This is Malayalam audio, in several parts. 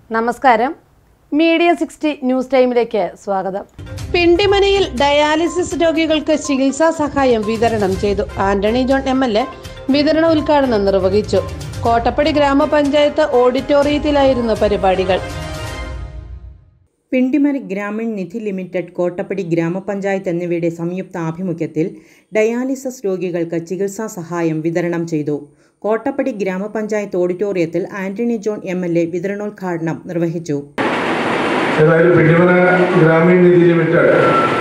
നമസ്കാരം മീഡിയ സിക്സ്റ്റി ന്യൂസ് ടൈമിലേക്ക് സ്വാഗതം പിണ്ടിമനയിൽ ഡയാലിസിസ് രോഗികൾക്ക് ചികിത്സാ സഹായം വിതരണം ചെയ്തു Antony John M L A വിതരണ ഉദ്ഘാടനം നിർവഹിച്ചു കോട്ടപ്പടി ഗ്രാമപഞ്ചായത്ത് ഓഡിറ്റോറിയത്തിലായിരുന്നു പരിപാടികൾ പിണ്ടിമര ഗ്രാമീൺ നിധി ലിമിറ്റഡ് കോട്ടപ്പടി ഗ്രാമപഞ്ചായത്ത് എന്നിവയുടെ സംയുക്ത ആഭിമുഖ്യത്തിൽ ഡയാലിസിസ് രോഗികൾക്ക് ചികിത്സാ സഹായം വിതരണം ചെയ്തു കോട്ടപ്പടി ഗ്രാമപഞ്ചായത്ത് ഓഡിറ്റോറിയത്തിൽ Antony John M L A വിതരണോദ്ഘാടനം നിർവഹിച്ചു ഏതായാലും പിണ്ടിമന ഗ്രാമീൺ നിധി ലിമിറ്റഡ്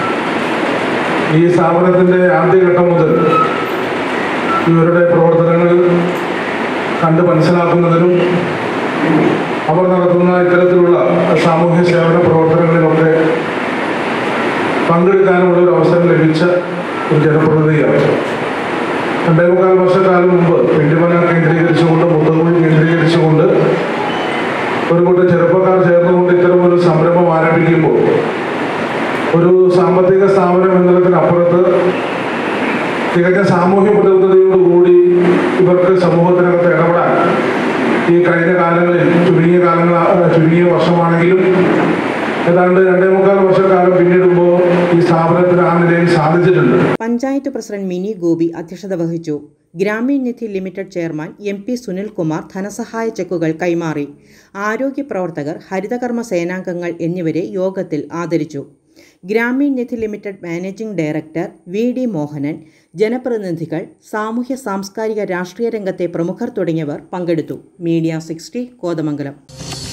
ഈ സ്ഥാപനത്തിൻ്റെ ആദ്യഘട്ടം മുതൽ ഇവരുടെ പ്രവർത്തനങ്ങൾ കണ്ട് മനസ്സിലാക്കുന്നതിനും അവർ നടത്തുന്ന ഇത്തരത്തിലുള്ള സാമൂഹ്യ സേവന പ്രവർത്തനങ്ങളിലൊക്കെ പങ്കെടുക്കാനുള്ള ഒരു അവസരം ലഭിച്ച ഒരു ജനപ്രതിനിധിയാണ് രണ്ടേ മുക്കാൽ വർഷക്കാലം മുമ്പ് പിണ്ടിമന കേന്ദ്രീകരിച്ചുകൊണ്ട് മുത്തങ്ങുഴി കേന്ദ്രീകരിച്ചുകൊണ്ട് ഒരു കൂട്ടം ചെറുപ്പക്കാർ ചേർന്നുകൊണ്ട് ഇത്തരം ഒരു സംരംഭം ആരംഭിക്കുമ്പോൾ ഒരു സാമ്പത്തിക സ്ഥാപനം എന്നതിനപ്പുറത്ത് തികഞ്ഞ സാമൂഹ്യ പ്രതിബദ്ധതയോടുകൂടി ഇവർക്ക് സമൂഹത്തിനകത്ത് ഇടപെടാൻ ഈ കഴിഞ്ഞ കാലങ്ങളിൽ ചുരുങ്ങിയ കാലങ്ങൾ ചുരുങ്ങിയ വർഷമാണെങ്കിലും ഏതാണ്ട് രണ്ടേ മുക്കാൽ വർഷക്കാലം പിന്നിടുമ്പോൾ ഈ സ്ഥാപനത്തിന് ആ നിലയിൽ സാധിച്ചിട്ടുണ്ട് പഞ്ചായത്ത് പ്രസിഡന്റ് മിനി ഗോപി അധ്യക്ഷത വഹിച്ചു Grameen Nidhi limited chairman M P Sunilkumar ധനസഹായ ചെക്കുകൾ കൈമാറി ആരോഗ്യ പ്രവർത്തകർ ഹരിതകർമ്മ സേനാംഗങ്ങൾ എന്നിവരെ യോഗത്തിൽ ആദരിച്ചു Grameen Nidhi limited managing director V D Mohanan ജനപ്രതിനിധികൾ സാമൂഹ്യ സാംസ്കാരിക രാഷ്ട്രീയ രംഗത്തെ പ്രമുഖർ തുടങ്ങിയവർ പങ്കെടുത്തു മീഡിയ സിക്സ്റ്റി കോതമംഗലം